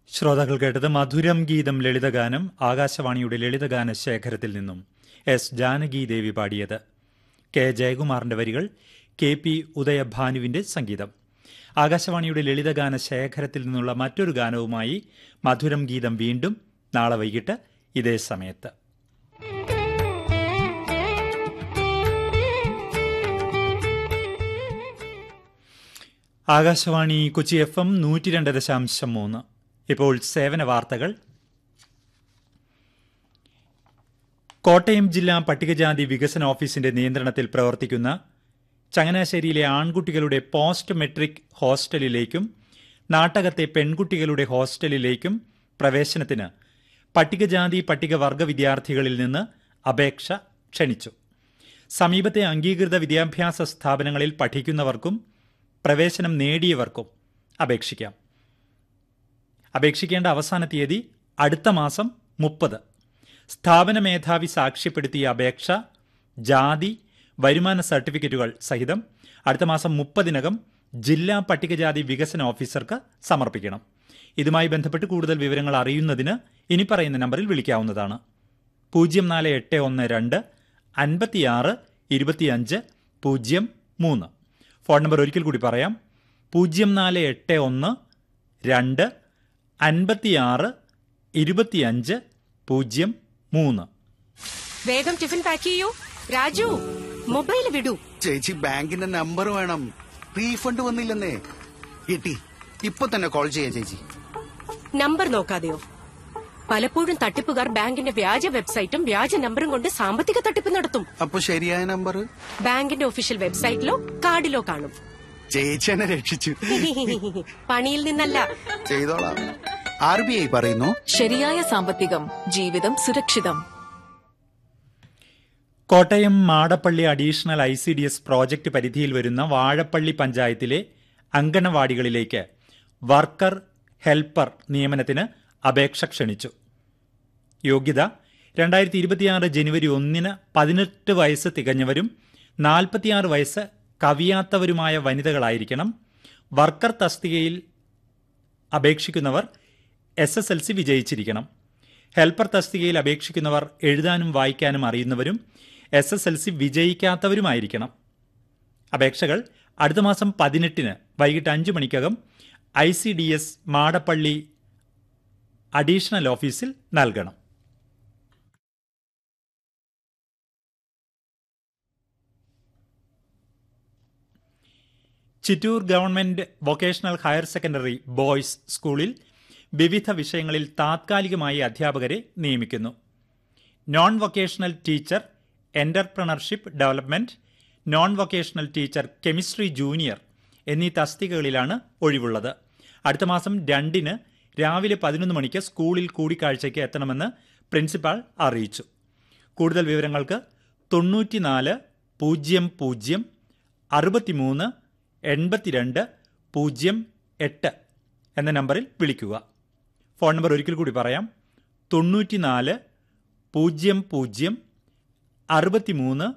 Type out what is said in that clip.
ശ്രോതാക്കൾ കേട്ടത് മധുരം ഗീതം ലളിതഗാനം ആകാശവാണിയുടെ ലളിതഗാന ശേഖരത്തിൽ നിന്നും എസ് ജാനകി ദേവി പാടിയത് കെ ജയകുമാറിന്റെ വരികൾ കെ പി ഉദയഭാനുവിന്റെ സംഗീതം ആകാശവാണിയുടെ ലളിതഗാന ശേഖരത്തിൽ നിന്നുള്ള മറ്റൊരു ഗാനവുമായി മധുരം ഗീതം വീണ്ടും നാളെ വൈകിട്ട് ഇതേ സമയത്ത് ആകാശവാണി കൊച്ചി എഫ് എം നൂറ്റി രണ്ട് ദശാംശം മൂന്ന് ഇപ്പോൾ സേവന വാർത്തകൾ കോട്ടയം ജില്ലാ പട്ടികജാതി വികസന ഓഫീസിന്റെ നിയന്ത്രണത്തിൽ പ്രവർത്തിക്കുന്ന ചങ്ങനാശ്ശേരിയിലെ ആൺകുട്ടികളുടെ പോസ്റ്റ് മെട്രിക് ഹോസ്റ്റലിലേക്കും നാട്ടകത്തെ പെൺകുട്ടികളുടെ ഹോസ്റ്റലിലേക്കും പ്രവേശനത്തിന് പട്ടികജാതി പട്ടികവർഗ വിദ്യാർത്ഥികളിൽ നിന്ന് അപേക്ഷ ക്ഷണിച്ചു സമീപത്തെ അംഗീകൃത വിദ്യാഭ്യാസ സ്ഥാപനങ്ങളിൽ പഠിക്കുന്നവർക്കും പ്രവേശനം നേടിയവർക്കും അപേക്ഷിക്കാം അപേക്ഷിക്കേണ്ട അവസാന തീയതി അടുത്ത മാസം മുപ്പത് സ്ഥാപന മേധാവി സാക്ഷ്യപ്പെടുത്തിയ അപേക്ഷ ജാതി വരുമാന സർട്ടിഫിക്കറ്റുകൾ സഹിതം അടുത്ത മാസം മുപ്പതിനകം ജില്ലാ പട്ടികജാതി വികസന ഓഫീസർക്ക് സമർപ്പിക്കണം ഇതുമായി ബന്ധപ്പെട്ട് കൂടുതൽ വിവരങ്ങൾ അറിയുന്നതിന് ഇനി പറയുന്ന നമ്പറിൽ വിളിക്കാവുന്നതാണ് പൂജ്യം നാല് എട്ട് ഒന്ന് രണ്ട് അൻപത്തിയാറ് ഇരുപത്തിയഞ്ച് പൂജ്യം മൂന്ന് ഫോൺ നമ്പർ ഒരിക്കൽ കൂടി പറയാം പൂജ്യം നാല് എട്ട് ഒന്ന് രണ്ട് അൻപത്തിയാറ് ഇരുപത്തിയഞ്ച് പൂജ്യം മൂന്ന് വേഗം ടിഫിൻ പാക്ക് ചെയ്യൂ രാജു മൊബൈൽ വിടൂ ചേച്ചി ബാങ്കിന്റെ നമ്പർ വേണം റീഫണ്ട് വന്നില്ലെന്നേ കിട്ടി ഇപ്പൊ തന്നെ കോൾ ചെയ്യാ ചേച്ചി നമ്പർ നോക്കാതെയോ പലപ്പോഴും തട്ടിപ്പുകാർ ബാങ്കിന്റെ വ്യാജ വെബ്സൈറ്റും വ്യാജ നമ്പറും കൊണ്ട് സാമ്പത്തിക തട്ടിപ്പ് നടത്തും അപ്പൊ ശരിയായ നമ്പർ ബാങ്കിന്റെ ഒഫീഷ്യൽ വെബ്സൈറ്റിലോ കാർഡിലോ കാണും ചേച്ചി എന്നെ രക്ഷിച്ചു പണിയിൽ നിന്നല്ല ചെയ്തോളാം ആർ ബി ഐ പറയുന്നു ശരിയായ സാമ്പത്തികം ജീവിതം സുരക്ഷിതം Kottayam Madappally additional I C D S project പരിധിയിൽ വരുന്ന വാഴപ്പള്ളി പഞ്ചായത്തിലെ അങ്കണവാടികളിലേക്ക് വർക്കർ ഹെൽപ്പർ നിയമനത്തിന് അപേക്ഷ ക്ഷണിച്ചു യോഗ്യത രണ്ടായിരത്തി ഇരുപത്തിയാറ് ജനുവരി ഒന്നിന് പതിനെട്ട് വയസ്സ് തികഞ്ഞവരും നാൽപ്പത്തിയാറ് വയസ്സ് കവിയാത്തവരുമായ വനിതകളായിരിക്കണം വർക്കർ തസ്തികയിൽ അപേക്ഷിക്കുന്നവർ എസ് എസ് എൽ സി വിജയിച്ചിരിക്കണം ഹെൽപ്പർ തസ്തികയിൽ അപേക്ഷിക്കുന്നവർ എഴുതാനും വായിക്കാനും അറിയുന്നവരും എസ് എസ് എൽ സി വിജയിക്കാത്തവരുമായിരിക്കണം അപേക്ഷകൾ അടുത്ത മാസം പതിനെട്ടിന് വൈകിട്ട് അഞ്ചു മണിക്കകം I C D S Madappally additional ഓഫീസിൽ നൽകണം Chittur government vocational higher secondary boys സ്കൂളിൽ വിവിധ വിഷയങ്ങളിൽ താത്കാലികമായി അധ്യാപകരെ നിയമിക്കുന്നു non vocational teacher entrepreneurship development non vocational teacher chemistry junior എന്നീ തസ്തികകളിലാണ് ഒഴിവുള്ളത് അടുത്ത മാസം രണ്ടിന് രാവിലെ പതിനൊന്ന് മണിക്ക് സ്കൂളിൽ കൂടിക്കാഴ്ചയ്ക്ക് എത്തണമെന്ന് പ്രിൻസിപ്പാൾ അറിയിച്ചു കൂടുതൽ വിവരങ്ങൾക്ക് തൊണ്ണൂറ്റിനാല് പൂജ്യം പൂജ്യം അറുപത്തിമൂന്ന് എൺപത്തിരണ്ട് പൂജ്യം എട്ട് എന്ന നമ്പറിൽ വിളിക്കുക ഫോൺ നമ്പർ ഒരിക്കൽ കൂടി പറയാം തൊണ്ണൂറ്റിനാല് പൂജ്യം പൂജ്യം അറുപത്തിമൂന്ന്